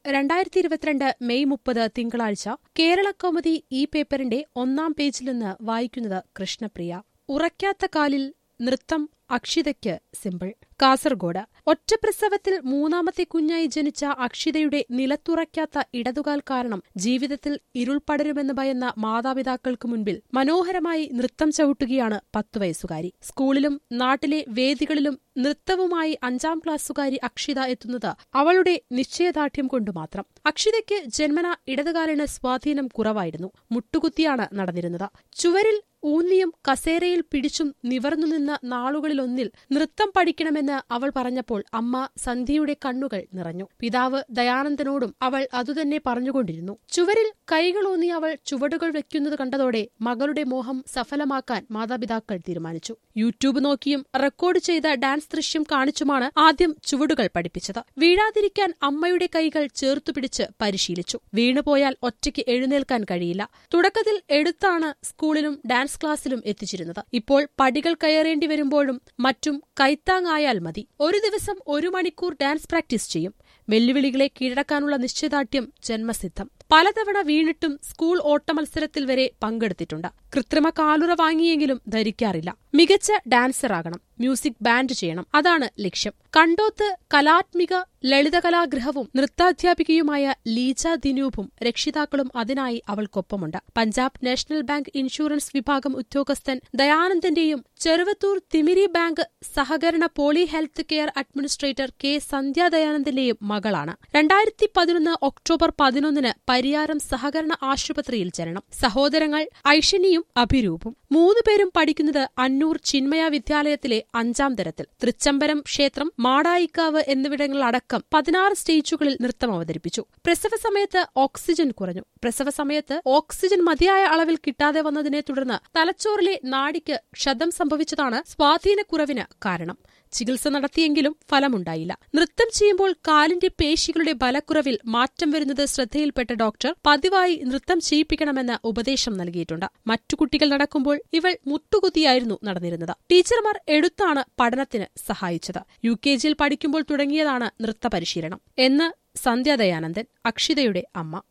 രണ്ടായിരത്തി ഇരുപത്തിരണ്ട് മെയ് മുപ്പത് തിങ്കളാഴ്ച കേരള കൗമുദി ഈ പേപ്പറിന്റെ ഒന്നാം പേജിൽ നിന്ന് വായിക്കുന്നത് കൃഷ്ണപ്രിയ ഉറയ്ക്കാത്ത കാലിൽ നൃത്തം അക്ഷിതയ്ക്ക് സിമ്പിൾ കാസർഗോഡ് ഒറ്റപ്രസവത്തിൽ മൂന്നാമത്തെ കുഞ്ഞായി ജനിച്ച അക്ഷിതയുടെ നിലത്തുറയ്ക്കാത്ത ഇടതുകാൽ കാരണം ജീവിതത്തിൽ ഇരുൾ പടരുമെന്ന് ഭയന്ന മാതാപിതാക്കൾക്ക് മുൻപിൽ മനോഹരമായി നൃത്തം ചവിട്ടുകയാണ് പത്തു വയസ്സുകാരി സ്കൂളിലും നാട്ടിലെ വേദികളിലും നൃത്തവുമായി അഞ്ചാം ക്ലാസ്സുകാരി അക്ഷിത എത്തുന്നത് അവളുടെ നിശ്ചയദാർഢ്യം കൊണ്ട് മാത്രം അക്ഷിതയ്ക്ക് ജന്മന ഇടതുകാലിന് സ്വാധീനം കുറവായിരുന്നു മുട്ടുകുത്തിയാണ് നടന്നിരുന്നത് ചുവരിൽ ഊന്നിയും കസേരയിൽ പിടിച്ചും നിവർന്നു നിന്ന നാളുകളിലൊന്നിൽ നൃത്തം പഠിക്കണമെന്ന് അവൾ പറഞ്ഞപ്പോൾ അമ്മ സന്ധ്യയുടെ കണ്ണുകൾ നിറഞ്ഞു പിതാവ് ദയാനന്ദനോടും അവൾ അതുതന്നെ പറഞ്ഞുകൊണ്ടിരുന്നു ചുവരിൽ കൈകളൂന്നി അവൾ ചുവടുകൾ വെക്കുന്നത് കണ്ടതോടെ മകളുടെ മോഹം സഫലമാക്കാൻ മാതാപിതാക്കൾ തീരുമാനിച്ചു യൂട്യൂബ് നോക്കിയും റെക്കോർഡ് ചെയ്ത ഡാൻസ് ദൃശ്യം കാണിച്ചുമാണ് ആദ്യം ചുവടുകൾ പഠിപ്പിച്ചത് വീഴാതിരിക്കാൻ അമ്മയുടെ കൈകൾ ചേർത്തുപിടിച്ച് പരിശീലിച്ചു വീണുപോയാൽ ഒറ്റയ്ക്ക് എഴുന്നേൽക്കാൻ കഴിയില്ല തുടക്കത്തിൽ എടുത്താണ് സ്കൂളിലും ഡാൻസ് ക്ലാസ്സിലും എത്തിച്ചിരുന്നത് ഇപ്പോൾ പടികൾ കയറേണ്ടി വരുമ്പോഴും മറ്റും കൈത്താങ്ങായാൽ മതി ഒരു ദിവസം ഒരു മണിക്കൂർ ഡാൻസ് പ്രാക്ടീസ് ചെയ്യും വെല്ലുവിളികളെ കീഴടക്കാനുള്ള നിശ്ചയദാർഢ്യം ജന്മസിദ്ധം പലതവണ വീണിട്ടും സ്കൂൾ ഓട്ടമത്സരത്തിൽ വരെ പങ്കെടുത്തിട്ടുണ്ട് കൃത്രിമ കാലുറ വാങ്ങിയെങ്കിലും ധരിക്കാറില്ല മികച്ച ഡാൻസറാകണം മ്യൂസിക് ബാൻഡ് ചെയ്യണം അതാണ് ലക്ഷ്യം കണ്ടോത്ത് കലാത്മിക ലളിതകലാഗൃഹവും നൃത്താധ്യാപികയുമായ ലീജ ദിനൂപും രക്ഷിതാക്കളും അതിനായി അവൾക്കൊപ്പമുണ്ട് പഞ്ചാബ് നാഷണൽ ബാങ്ക് ഇൻഷുറൻസ് വിഭാഗം ഉദ്യോഗസ്ഥൻ ദയാനന്ദന്റെയും ചെറുവത്തൂർ തിമിരി ബാങ്ക് സഹകരണ poly health care administrator K Sandhya ദയാനന്ദന്റെയും മകളാണ് രണ്ടായിരത്തി പതിനൊന്ന് ഒക്ടോബർ പതിനൊന്നിന് പരിയാരം സഹകരണ ആശുപത്രിയിൽ ജനനം സഹോദരങ്ങൾ ഐഷനിയും അഭിരൂപും മൂന്നുപേരും പഠിക്കുന്നത് അന്നൂർ ചിന്മയ വിദ്യാലയത്തിലെ അഞ്ചാം തരത്തിൽ തൃച്ചംബരം ക്ഷേത്രം മാടായിക്കാവ് എന്നിവിടങ്ങളടക്കം പതിനാറ് സ്റ്റേജുകളിൽ നൃത്തം അവതരിപ്പിച്ചു പ്രസവ സമയത്ത് ഓക്സിജൻ കുറഞ്ഞു പ്രസവ സമയത്ത് ഓക്സിജൻ മതിയായ അളവിൽ കിട്ടാതെ വന്നതിനെ തുടർന്ന് തലച്ചോറിലെ നാടിക്ക് ക്ഷതം സംഭവിച്ചതാണ് സ്വാധീനക്കുറവിന് കാരണം ചികിത്സ നടത്തിയെങ്കിലും ഫലമുണ്ടായില്ല നൃത്തം ചെയ്യുമ്പോൾ കാലിന്റെ പേശികളുടെ ബലക്കുറവിൽ മാറ്റം വരുന്നത് ശ്രദ്ധയിൽപ്പെട്ട ഡോക്ടർ പതിവായി നൃത്തം ചെയ്യിപ്പിക്കണമെന്ന് ഉപദേശം നൽകിയിട്ടുണ്ട് മറ്റു കുട്ടികൾ നടക്കുമ്പോൾ ഇവൾ മുട്ടുകുത്തിയായിരുന്നു നടന്നിരുന്നത് ടീച്ചർമാർ എടുത്താണ് പഠനത്തിന് സഹായിച്ചത് യു കെ ജിയിൽ പഠിക്കുമ്പോൾ തുടങ്ങിയതാണ് നൃത്ത പരിശീലനം എന്ന് സന്ധ്യ ദയാനന്ദൻ അക്ഷിതയുടെ അമ്മ